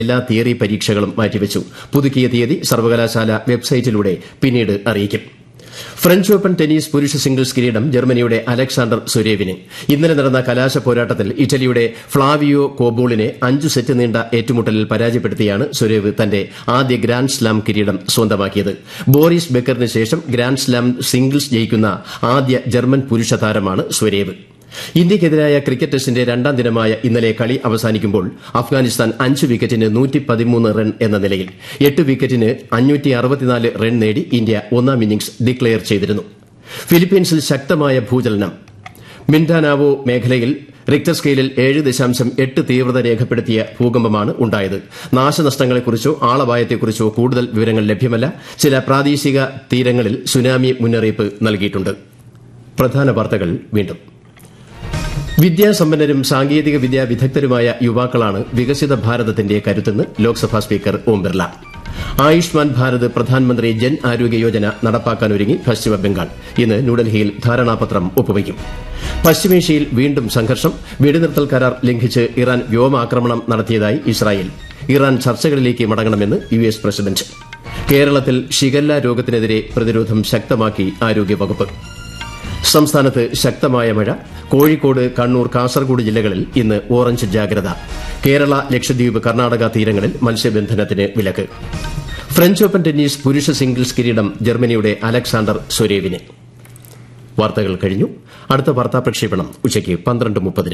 എല്ലാ തിയറി പരീക്ഷകളും മാറ്റിവച്ചു പുതുക്കിയ തീയതി സർവകലാശാല വെബ്സൈറ്റിലൂടെ പിന്നീട് അറിയിക്കും ഫ്രഞ്ച് ഓപ്പൺ ടെന്നീസ് പുരുഷ സിംഗിൾസ് കിരീടം ജർമ്മനിയുടെ അലക്സാണ്ടർ സുരേവിന് ഇന്നലെ നടന്ന കലാശ പോരാട്ടത്തിൽ ഇറ്റലിയുടെ ഫ്ളാവിയോ കോബോളിനെ അഞ്ചു സെറ്റ് നീണ്ട ഏറ്റുമുട്ടലിൽ പരാജയപ്പെടുത്തിയാണ് സുരേവ് തന്റെ ആദ്യ ഗ്രാൻഡ് സ്ലാം കിരീടം സ്വന്തമാക്കിയത് ബോറിസ് ബെക്കറിന് ശേഷം ഗ്രാൻഡ് സ്ലാം സിംഗിൾസ് ജയിക്കുന്ന ആദ്യ ജർമ്മൻ പുരുഷ താരമാണ് സുരേവ് ഇന്ത്യയ്ക്കെതിരായ ക്രിക്കറ്റ് ടെസ്റ്റിന്റെ രണ്ടാം ദിനമായ ഇന്നലെ കളി അവസാനിക്കുമ്പോൾ അഫ്ഗാനിസ്ഥാൻ അഞ്ച് വിക്കറ്റിന് റൺ എന്ന നിലയിൽ എട്ട് വിക്കറ്റിന് റൺ നേടി ഇന്ത്യ ഒന്നാം ഇന്നിംഗ്സ് ഡിക്ലയർ ചെയ്തിരുന്നു ഫിലിപ്പീൻസിൽ ശക്തമായ ഭൂചലനം മിൻഡാനാവോ മേഖലയിൽ റിക്ടർ സ്കെയിലിൽ ഏഴ് ദശാംശം എട്ട് തീവ്രത രേഖപ്പെടുത്തിയ ഭൂകമ്പമാണ് ഉണ്ടായത് നാശനഷ്ടങ്ങളെക്കുറിച്ചോ ആളപായത്തെക്കുറിച്ചോ കൂടുതൽ വിവരങ്ങൾ ലഭ്യമല്ല ചില പ്രാദേശിക തീരങ്ങളിൽ സുനാമി മുന്നറിയിപ്പ് നൽകിയിട്ടുണ്ട് പ്രധാന വാർത്തകൾ വീണ്ടും വിദ്യാസമ്പന്നരും സാങ്കേതിക വിദ്യാ വിദഗ്ധരുമായ യുവാക്കളാണ് വികസിത ഭാരതത്തിന്റെ കരുത്തെന്ന് ലോക്സഭാ സ്പീക്കർ ഓം ബിർല ആയുഷ്മാൻ ഭാരത് പ്രധാനമന്ത്രി ജൻ ആരോഗ്യ യോജന നടപ്പാക്കാനൊരുങ്ങി പശ്ചിമബംഗാൾ ഇന്ന് ന്യൂഡൽഹിയിൽ ധാരണാപത്രം ഒപ്പുവയ്ക്കും പശ്ചിമേഷ്യയിൽ വീണ്ടും സംഘർഷം വെടിനിർത്തൽ കരാർ ലംഘിച്ച് ഇറാൻ വ്യോമാക്രമണം നടത്തിയതായി ഇസ്രായേൽ ഇറാൻ ചർച്ചകളിലേക്ക് മടങ്ങണമെന്ന് യു എസ് പ്രസിഡന്റ് കേരളത്തിൽ ഷിഗല്ല രോഗത്തിനെതിരെ പ്രതിരോധം ശക്തമാക്കി ആരോഗ്യവകുപ്പ് സംസ്ഥാനത്ത് ശക്തമായ മഴ കോഴിക്കോട് കണ്ണൂർ കാസർഗോഡ് ജില്ലകളിൽ ഇന്ന് ഓറഞ്ച് ജാഗ്രത കേരള ലക്ഷദ്വീപ് കർണാടക തീരങ്ങളിൽ മത്സ്യബന്ധനത്തിന് വിലക്ക് ഫ്രഞ്ച് ഓപ്പൺ ടെന്നീസ് പുരുഷ സിംഗിൾസ് കിരീടം ജർമ്മനിയുടെ അലക്സാണ്ടർ സൊരേവിന് വാർത്തകൾ കഴിഞ്ഞു അടുത്ത വാർത്താ പ്രക്ഷേപണം ഉച്ചയ്ക്ക് പന്ത്രണ്ട് മുപ്പതിന്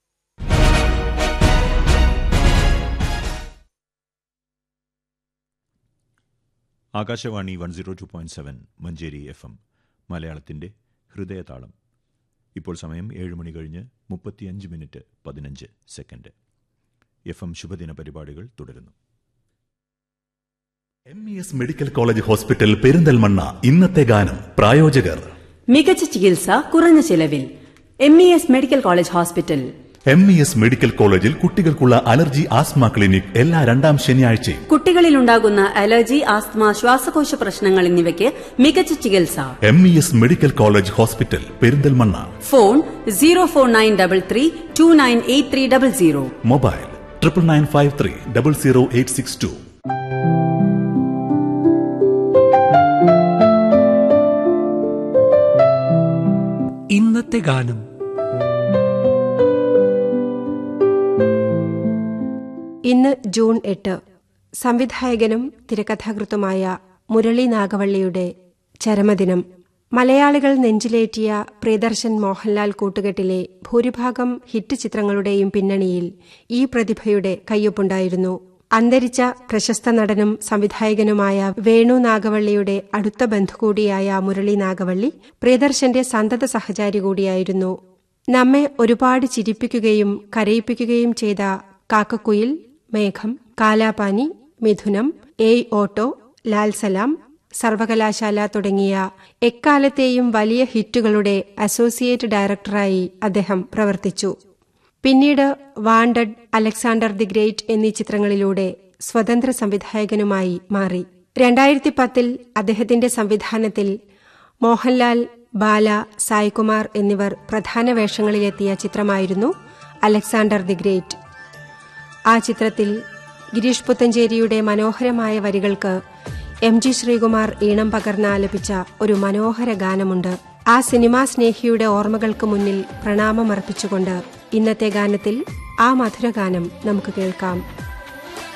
Akashvani one zero two point seven Manjeri F M മലയാളത്തിൻ്റെ ഹൃദയതാളം ഇപ്പോൾ സമയം ഏഴ് മണി കഴിഞ്ഞ് മുപ്പത്തിയഞ്ച് മിനിറ്റ് പതിനഞ്ച് സെക്കൻഡ് എഫ് എം ശുഭദിന പരിപാടികൾ തുടരുന്നു M E S medical college hospital Perinthalmanna ഇന്നത്തെ ഗാനം പ്രായോജകർ മികച്ച ചികിത്സ കുറഞ്ഞ ചിലവിൽ M E S medical college hospital M E S medical കോളേജിൽ കുട്ടികൾക്കുള്ള അലർജി ആസ്മ ക്ലിനിക് എല്ലാ രണ്ടാം ശനിയാഴ്ചയും കുട്ടികളിലുണ്ടാകുന്ന അലർജി ആസ്മ ശ്വാസകോശ പ്രശ്നങ്ങൾ എന്നിവയ്ക്ക് മികച്ച ചികിത്സ M E S medical college hospital Perinthalmanna phone zero four nine double three two nine eight three double zero mobile triple nine five three double zero eight six two ഇന്നത്തെ ഗാനം ഇന്ന് ജൂൺ എട്ട് സംവിധായകനും തിരക്കഥാകൃത്തുമായ മുരളി നാഗവള്ളിയുടെ ചരമദിനം മലയാളികൾ നെഞ്ചിലേറ്റിയ പ്രിയദർശൻ മോഹൻലാൽ കൂട്ടുകെട്ടിലെ ഭൂരിഭാഗം ഹിറ്റ് ചിത്രങ്ങളുടെയും പിന്നണിയിൽ ഈ പ്രതിഭയുടെ കയ്യൊപ്പുണ്ടായിരുന്നു അന്തരിച്ച പ്രശസ്ത നടനും സംവിധായകനുമായ വേണു നാഗവള്ളിയുടെ അടുത്ത ബന്ധു കൂടിയായ മുരളി നാഗവള്ളി പ്രിയദർശന്റെ സന്തത സഹചാരി കൂടിയായിരുന്നു നമ്മെ ഒരുപാട് ചിരിപ്പിക്കുകയും കരയിപ്പിക്കുകയും ചെയ്ത കാക്കക്കുയിൽ മേഘം കാലാപാനി മിഥുനം ഏയ് ഓട്ടോ ലാൽ സലാം സർവകലാശാല തുടങ്ങിയ എക്കാലത്തെയും വലിയ ഹിറ്റുകളുടെ അസോസിയേറ്റ് ഡയറക്ടറായി അദ്ദേഹം പ്രവർത്തിച്ചു പിന്നീട് വാണ്ടഡ് അലക്സാണ്ടർ ദി ഗ്രേറ്റ് എന്നീ ചിത്രങ്ങളിലൂടെ സ്വതന്ത്ര സംവിധായകനുമായി മാറി രണ്ടായിരത്തി പത്തിൽ അദ്ദേഹത്തിന്റെ സംവിധാനത്തിൽ മോഹൻലാൽ ബാല സായ്കുമാർ എന്നിവർ പ്രധാന വേഷങ്ങളിലെത്തിയ ചിത്രമായിരുന്നു അലക്സാണ്ടർ ദി ഗ്രേറ്റ് ആ ചിത്രത്തിൽ ഗിരീഷ് പുത്തഞ്ചേരിയുടെ മനോഹരമായ വരികൾക്ക് എം ജി ശ്രീകുമാർ ഈണം പകർന്ന് ആലപിച്ച ഒരു മനോഹര ഗാനമുണ്ട് ആ സിനിമാ സ്നേഹിയുടെ ഓർമ്മകൾക്ക് മുന്നിൽ പ്രണാമമർപ്പിച്ചുകൊണ്ട് ഇന്നത്തെ ഗാനത്തിൽ ആ മധുരഗാനം നമുക്ക് കേൾക്കാം